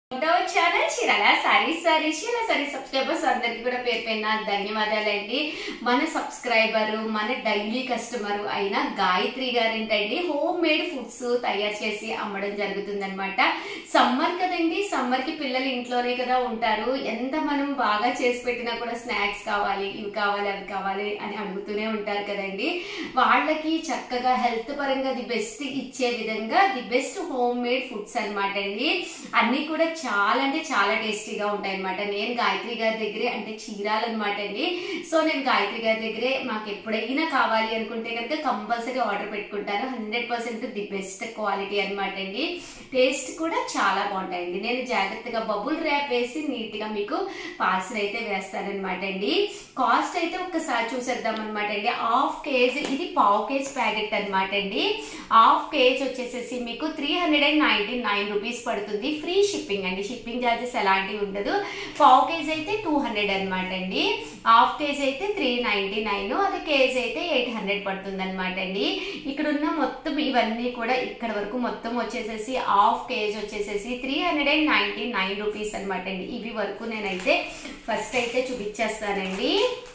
రెండవ channel Chirala sorry sorry చీర sorry subscribers అందరికి కూడా పేరు పైన ధన్యవాదాలండి మన సబ్స్క్రైబర్ మన డైలీ కస్టమర్ అయిన గాయత్రి గారేంటండి హోమ్ మేడ్ ఫుడ్స్ తయారు చేసి అమ్మడం జరుగుతుందన్నమాట సమ్మర్ కదండి సమ్మర్ కి పిల్లలు ఇంట్లోనే కదా ఉంటారు ఎంత మనం బాగా చేసి పెట్టినా కూడా స్నాక్స్ కావాలి ఇవి కావాలి అవి కావాలి అని అడుగుతూనే ఉంటారు కదండి వాళ్ళకి చక్కగా హెల్త్ పరంగా ది బెస్ట్ ఇచ్చే విధంగా the best home made foods అనమాట అండి అన్ని కూడా చాలా అంటే చాలా టేస్టీగా ఉంటాయి అనమాట నేను గాయత్రి గారి దగ్గరే అంటే చీరాలన్నమాట అండి సో నేను గాయత్రి గారి దగ్గరే మాకు ఎప్పుడైనా కావాలి అనుకుంటే కనుక కంపల్సరీ ఆర్డర్ పెట్టుకుంటాను hundred percent the best quality అనమాట అండి టేస్ట్ కూడా చాలా బాగుంటాయండి నేను జాగ్రత్తగా బబుల్ ర్యాప్ వేసి నీట్ గా మీకు పార్సల్ అయితే వేస్తానన్నమాట అండి కాస్ట్ అయితే ఒక్కసారి చూసేద్దాం అనమాట అండి హాఫ్ కేజీ ఇది పావు కేజీ ప్యాకెట్ అనమాట అండి హాఫ్ కేజీ వచ్చేసేసి మీకు three hundred and ninety nine rupees పడుతుంది ఫ్రీ షిప్పింగ్ అండి షిప్పింగ్ ఛార్జెస్ ఎలాంటివి ఉండదు పావు కేజీ అయితే టూ హండ్రెడ్ అనమాట అండి హాఫ్ కేజీ అయితే త్రీ నైన్టీ నైన్ అది కేజీ అయితే ఎయిట్ హండ్రెడ్ పడుతుంది అనమాట అండి ఇక్కడ ఉన్న మొత్తం ఇవన్నీ కూడా ఇక్కడ వరకు మొత్తం వచ్చేసేసి హాఫ్ కేజీ వచ్చేసేసి three hundred and ninety nine rupees అనమాట అండి ఇవి వరకు నేనైతే ఫస్ట్ అయితే చూపించేస్తానండి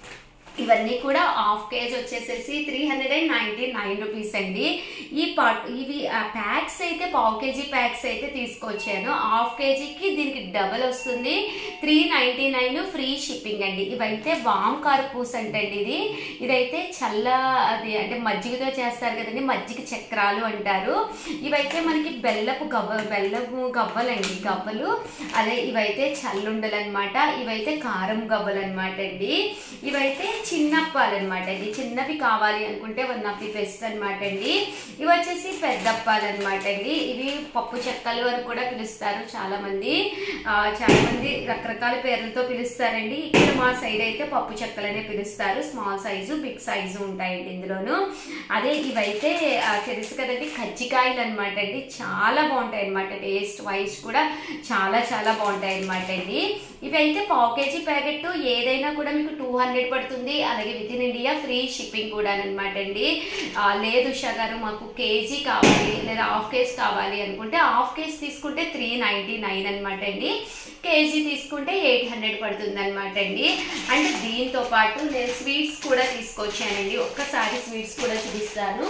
ఇవన్నీ కూడా హాఫ్ కేజీ వచ్చేసేసి three hundred and ninety nine rupees అండి ఈ పాట్ ఇవి ప్యాక్స్ అయితే పావు కేజీ ప్యాక్స్ అయితే తీసుకొచ్చాను హాఫ్ కేజీకి దీనికి డబల్ వస్తుంది three ninety nine free shipping అండి ఇవైతే వామ్ కార్పూస్ అంటండి ఇది ఇదైతే చల్ల అది అంటే మజ్జిగతో చేస్తారు కదండి మజ్జిగ చక్రాలు అంటారు ఇవైతే మనకి బెల్లపు గవ్వ బెల్లపు గవ్వలండి గవ్వలు అదే ఇవైతే చల్లుండలు అనమాట ఇవైతే కారం గవ్వలు అనమాట అండి ఇవైతే చిన్నప్పాలు అనమాట అండి చిన్నవి కావాలి అనుకుంటే వన్ ఆఫ్ ది బెస్ట్ అనమాట అండి ఇవి వచ్చేసి పెద్దప్పాలు అనమాట అండి ఇవి పప్పు చెక్కలు అని కూడా పిలుస్తారు చాలా మంది ఆ, చాలా మంది రకరకాల పేర్లతో పిలుస్తారండి ఇక్కడ మా సైడ్ అయితే పప్పు చెక్కలనే పిలుస్తారు స్మాల్ సైజు బిగ్ సైజు ఉంటాయండి ఇందులోను అదే ఇవైతే ఆ, తెలుసు కదండి కజ్జికాయలు అనమాట అండి చాలా బాగుంటాయి అనమాట టేస్ట్ వైజ్ కూడా చాలా చాలా బాగుంటాయి అనమాట అండి ఇవి అయితే పావు కేజీ ప్యాకెట్ ఏదైనా కూడా మీకు టూ హండ్రెడ్ పడుతుంది అలాగే with in India free shipping కూడా అనమాట అండి ఆ, లేదు ఉషా గారు మాకు కేజీ కావాలి లేదా హాఫ్ కేజీ కావాలి అనుకుంటే హాఫ్ కేజీ తీసుకుంటే త్రీ నైంటీ నైన్ అనమాట అండి కేజీ తీసుకుంటే ఎయిట్ హండ్రెడ్ పడుతుంది అనమాట అండి అండ్ దీంతో పాటు నేను స్వీట్స్ కూడా తీసుకొచ్చానండి ఒక్కసారి స్వీట్స్ కూడా చూపిస్తాను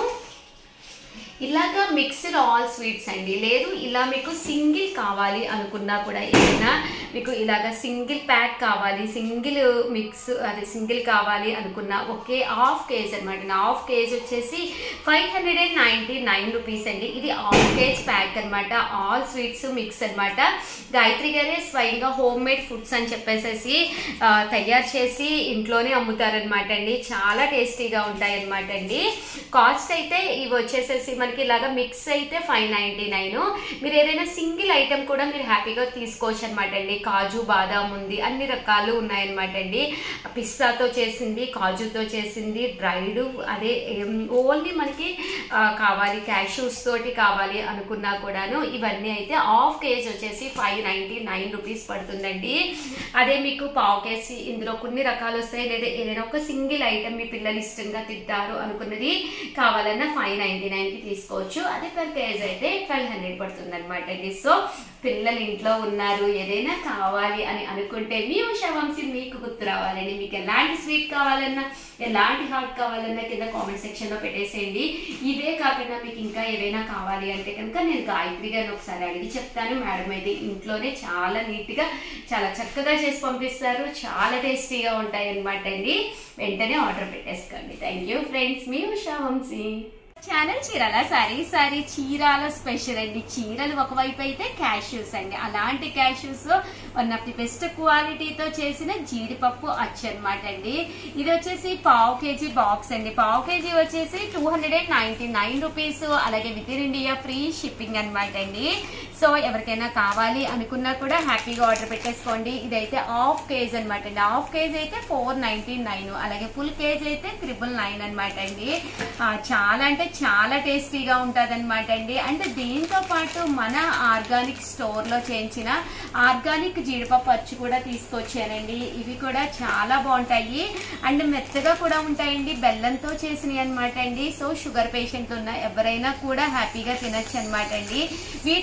ఇలాగా మిక్స్డ్ ఆల్ స్వీట్స్ అండి లేదు ఇలా మీకు సింగిల్ కావాలి అనుకున్నా కూడా ఏదైనా మీకు ఇలాగ సింగిల్ ప్యాక్ కావాలి సింగిల్ మిక్స్ అదే సింగిల్ కావాలి అనుకున్నా ఒకే హాఫ్ కేజీ అనమాట హాఫ్ కేజీ వచ్చేసి five hundred and ninety nine rupees అండి ఇది హాఫ్ కేజ్ ప్యాక్ అనమాట ఆల్ స్వీట్స్ మిక్స్ అనమాట గాయత్రి గారే స్వయంగా హోమ్ మేడ్ ఫుడ్స్ అని చెప్పేసేసి ఆ, తయారు చేసి ఇంట్లోనే అమ్ముతారనమాట అండి చాలా టేస్టీగా ఉంటాయి అనమాట అండి కాస్ట్ అయితే ఇవి వచ్చేసేసి మనకి ఇలాగా మిక్స్ అయితే ఫైవ్ నైంటీ నైన్ మీరు ఏదైనా సింగిల్ ఐటెం కూడా మీరు హ్యాపీగా తీసుకోవచ్చు అనమాట అండి కాజు బాదాం ఉంది అన్ని రకాలు ఉన్నాయన్నమాట అండి పిస్తాతో చేసింది కాజుతో చేసింది డ్రైడ్ అదే ఓన్లీ మనకి ఆ, కావాలి క్యాష్యూస్ తోటి కావాలి అనుకున్నా కూడాను ఇవన్నీ అయితే హాఫ్ కేజీ వచ్చేసి ఫైవ్ నైంటీ నైన్ రూపీస్ పడుతుందండి అదే మీకు పావు కేజీ ఇందులో కొన్ని రకాలు వస్తాయి లేదా ఏదైనా ఒక సింగిల్ ఐటెం మీ పిల్లలు ఇష్టంగా తింటారు అనుకున్నది కావాలన్నా ఫైవ్ నైంటీ నైన్కి తీసుకోవచ్చు అదే పర్ కేజీ అయితే ట్వెల్వ్ హండ్రెడ్ పడుతుంది అనమాట అండి సో పిల్లలు ఇంట్లో ఉన్నారు ఏదైనా కావాలి అని అనుకుంటే మీ ఉషా వంశీ మీకు గుర్తు రావాలండి మీకు ఎలాంటి స్వీట్ కావాలన్నా ఎలాంటి హాట్ కావాలన్నా కింద కామెంట్ సెక్షన్లో పెట్టేసేయండి ఇవే కాకుండా మీకు ఇంకా ఏవైనా కావాలి అంటే కనుక నేను గాయత్రి గారిని ఒకసారి అడిగి చెప్తాను మేడం అయితే ఇంట్లోనే చాలా నీట్గా చాలా చక్కగా చేసి పంపిస్తారు చాలా టేస్టీగా ఉంటాయి అనమాట అండి వెంటనే ఆర్డర్ పెట్టేసుకోండి థ్యాంక్ యూ ఫ్రెండ్స్ మీ Usha Vamshi channel Chirala sorry sorry Chirala special అండి చీరలు ఒకవైపు అయితే క్యాష్యూస్ అండి అలాంటి cashews one of the best క్వాలిటీతో చేసిన జీడిపప్పు అచ్చు అనమాట అండి ఇది వచ్చేసి పావు కేజీ బాక్స్ అండి పావు కేజీ వచ్చేసి two hundred and ninety nine rupees అలాగే with in India free shipping అనమాట అండి సో ఎవరికైనా కావాలి అనుకున్నా కూడా హ్యాపీగా ఆర్డర్ పెట్టేసుకోండి ఇదైతే హాఫ్ కేజీ అనమాట అండి హాఫ్ కేజీ అయితే ఫోర్ నైన్టీ నైన్ అలాగే ఫుల్ కేజీ అయితే త్రిబుల్ నైన్ అనమాట అండి ఆ, చాలా అంటే చాలా టేస్టీగా ఉంటుంది అనమాట అండి అండ్ దీంతో పాటు మన ఆర్గానిక్ స్టోర్ లో చేయించిన ఆర్గానిక్ జీడిపప్పు అచ్చు కూడా తీసుకొచ్చానండి ఇవి కూడా చాలా బాగుంటాయి అండ్ మెత్తగా కూడా ఉంటాయండి బెల్లంతో చేసినవి అనమాట అండి సో షుగర్ పేషెంట్ ఉన్న ఎవరైనా కూడా హ్యాపీగా తినచ్చు అనమాట అండి వీటి కాస్ట్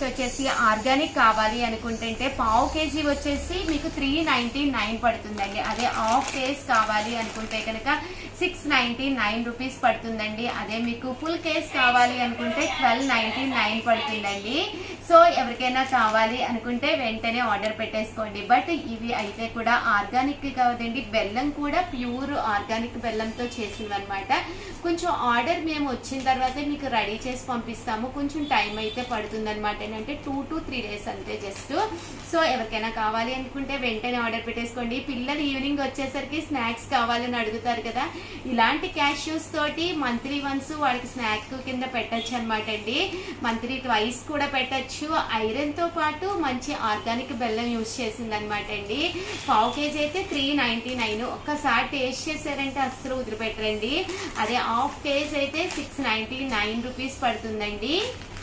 కాస్ట్ వచ్చేసి ఆర్గానిక్ కావాలి అనుకుంటుంటే పావు కేజీ వచ్చేసి మీకు త్రీ నైన్టీ నైన్ పడుతుందండి అదే హాఫ్ కేజ్ కావాలి అనుకుంటే కనుక సిక్స్ నైన్టీ నైన్ రూపీస్ పడుతుందండి అదే మీకు ఫుల్ కేస్ కావాలి అనుకుంటే ట్వెల్వ్ నైన్టీ నైన్ పడుతుందండి సో ఎవరికైనా కావాలి అనుకుంటే వెంటనే ఆర్డర్ పెట్టేసుకోండి బట్ ఇవి అయితే కూడా ఆర్గానిక్ కాదండి బెల్లం కూడా ప్యూర్ ఆర్గానిక్ బెల్లంతో చేసినవి అనమాట కొంచెం ఆర్డర్ మేము వచ్చిన తర్వాత మీకు రెడీ చేసి పంపిస్తాము కొంచెం టైం అయితే పడుతుంది అనమాట ఏంటంటే టూ టు త్రీ డేస్ అంతే జస్ట్ సో ఎవరికైనా కావాలి అనుకుంటే వెంటనే ఆర్డర్ పెట్టేసుకోండి పిల్లలు ఈవినింగ్ వచ్చేసరికి స్నాక్స్ కావాలని అడుగుతారు కదా ఇలాంటి క్యాష్యూస్ తోటి మంత్లీ వన్స్ వాళ్ళకి స్నాక్ కింద పెట్టచ్చు అనమాట అండి మంత్లీ ట్వైస్ కూడా పెట్టచ్చు ఐరన్ తో పాటు మంచి ఆర్గానిక్ బెల్లం యూస్ చేసింది అనమాట అండి పావు కేజీ అయితే త్రీ నైన్టీ నైన్ ఒక్కసారి టేస్ట్ చేశారంటే అస్సలు వదిలిపెట్టరండి అదే హాఫ్ కేజీ అయితే సిక్స్ నైన్టీ నైన్ రూపీస్ పడుతుందండి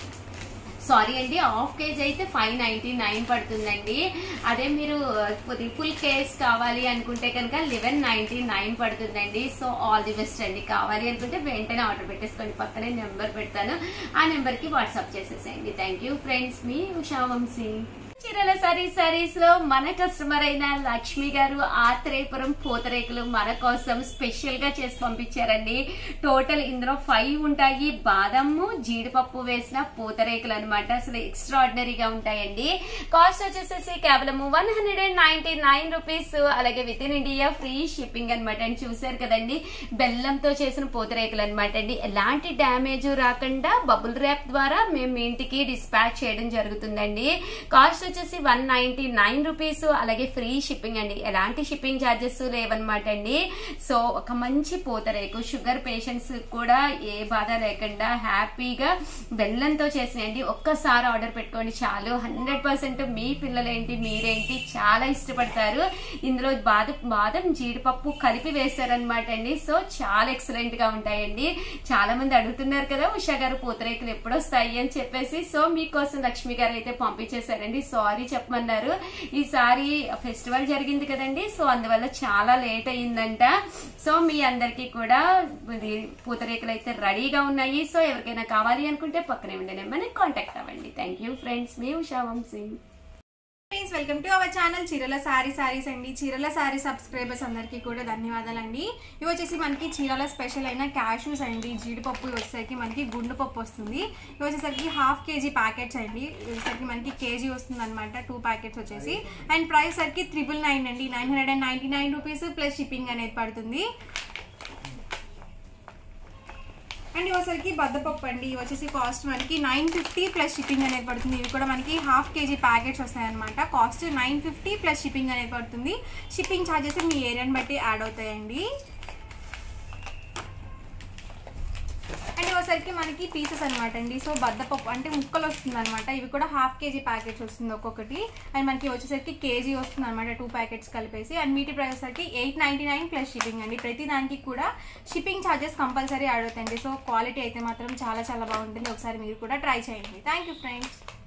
సారీ అండి హాఫ్ కేజీ అయితే ఫైవ్ నైన్టీ నైన్ పడుతుందండి అదే మీరు ఫుల్ కేజ్ కావాలి అనుకుంటే కనుక లెవెన్ నైన్టీ నైన్ పడుతుందండి సో ఆల్ ది బెస్ట్ అండి కావాలి అనుకుంటే వెంటనే ఆర్డర్ పెట్టేసుకోండి పక్కనే నెంబర్ పెడతాను ఆ నెంబర్కి వాట్సాప్ చేసేసేయండి థ్యాంక్ యూ ఫ్రెండ్స్ మీ ఉషా వంశీ చీరల సరీ సారీస్ లో మన కస్టమర్ అయిన లక్ష్మి గారు ఆత్రేయపురం పూతరేకులు మన కోసం స్పెషల్ గా చేసి పంపించారండి టోటల్ ఇందులో ఫైవ్ ఉంటాయి బాదము జీడిపప్పు వేసిన పూతరేకులు అనమాట అసలు ఎక్స్ట్రాడినరీగా ఉంటాయండి కాస్ట్ వచ్చేసేసి కేవలం one hundred and ninety nine rupees అలాగే with in India free shipping అనమాట అండి చూసారు కదండి బెల్లంతో చేసిన పూతరేకులు అనమాట అండి ఎలాంటి డ్యామేజ్ రాకుండా బబుల్ ర్యాప్ ద్వారా మేము మీ ఇంటికి డిస్పాచ్ చేయడం జరుగుతుందండి కాస్ట్ వచ్చేసి వన్ నైన్టీ నైన్ రూపీస్ అలాగే ఫ్రీ షిప్పింగ్ అండి ఎలాంటి షిప్పింగ్ ఛార్జెస్ లేవన్నమాట అండి సో ఒక మంచి పూతరేకు షుగర్ పేషెంట్స్ కూడా ఏ బాధ లేకుండా హ్యాపీగా బెల్లంతో చేసినండి ఒక్కసారి ఆర్డర్ పెట్టుకోండి చాలు హండ్రెడ్ పర్సెంట్ మీ పిల్లలేంటి మీరేంటి చాలా ఇష్టపడతారు ఇందులో బాదం బాదం జీడిపప్పు కలిపి వేశారనమాట అండి సో చాలా ఎక్సలెంట్ గా ఉంటాయండి చాలా మంది అడుగుతున్నారు కదా ఉషా గారు పూతరేకులు ఎప్పుడు వస్తాయి అని చెప్పేసి సో మీకోసం లక్ష్మి గారు అయితే పంపించేశారండి సారీ చెప్పమన్నారు ఈసారి ఫెస్టివల్ జరిగింది కదండి సో అందువల్ల చాలా లేట్ అయ్యిందంట సో మీ అందరికీ కూడా ఇది పూతరేకులు అయితే రెడీగా ఉన్నాయి సో ఎవరికైనా కావాలి అనుకుంటే పక్కనే ఉండే నెంబర్ని కాంటాక్ట్ అవ్వండి థ్యాంక్ యూ ఫ్రెండ్స్ మీ Usha Vamshi friends welcome to our channel చీరల సారీ సారీస్ అండి చీరల సారీ సబ్స్క్రైబర్స్ అందరికీ కూడా ధన్యవాదాలండి ఇవి వచ్చేసి మనకి చీరల స్పెషల్ అయిన క్యాషూస్ అండి జీడిపప్పు ఇవి వచ్చేసరికి మనకి గుండు పప్పు వస్తుంది ఇవి వచ్చేసరికి హాఫ్ కేజీ ప్యాకెట్స్ అండి ఇవి వచ్చేసరికి మనకి కేజీ వస్తుంది అనమాట టూ ప్యాకెట్స్ వచ్చేసి అండ్ ప్రైస్ సరికి త్రిబుల్ నైన్ అండి nine hundred and ninety nine rupees plus shipping అనేది పడుతుంది అండ్ ఇవి వచ్చేసరికి బద్దపప్పు అండి ఇవి వచ్చేసి కాస్ట్ మనకి నైన్ ఫిఫ్టీ ప్లస్ షిప్పింగ్ అనేది పడుతుంది ఇవి కూడా మనకి హాఫ్ కేజీ ప్యాకెట్స్ వస్తాయన్నమాట cost nine fifty plus shipping అనేది పడుతుంది షిప్పింగ్ ఛార్జెస్ మీ ఏరియాని బట్టి యాడ్ అవుతాయండి అండ్ ఇవసరికి మనకి పీసెస్ అనమాట అండి సో బద్దపప్పు అంటే ముక్కలు వస్తుంది అనమాట ఇవి కూడా హాఫ్ కేజీ ప్యాకెట్స్ వస్తుంది ఒక్కొక్కటి అండ్ మనకి వచ్చేసరికి కేజీ వస్తుంది అనమాట టూ ప్యాకెట్స్ కలిపేసి అండ్ వీటి ప్రైస్ వచ్చేసరికి eight ninety nine plus shipping అండి ప్రతి దానికి కూడా షిప్పింగ్ ఛార్జెస్ కంపల్సరీ యాడ్ అవుతాయండి సో క్వాలిటీ అయితే మాత్రం చాలా చాలా బాగుంటుంది ఒకసారి మీరు కూడా ట్రై చేయండి థ్యాంక్ యూ ఫ్రెండ్స్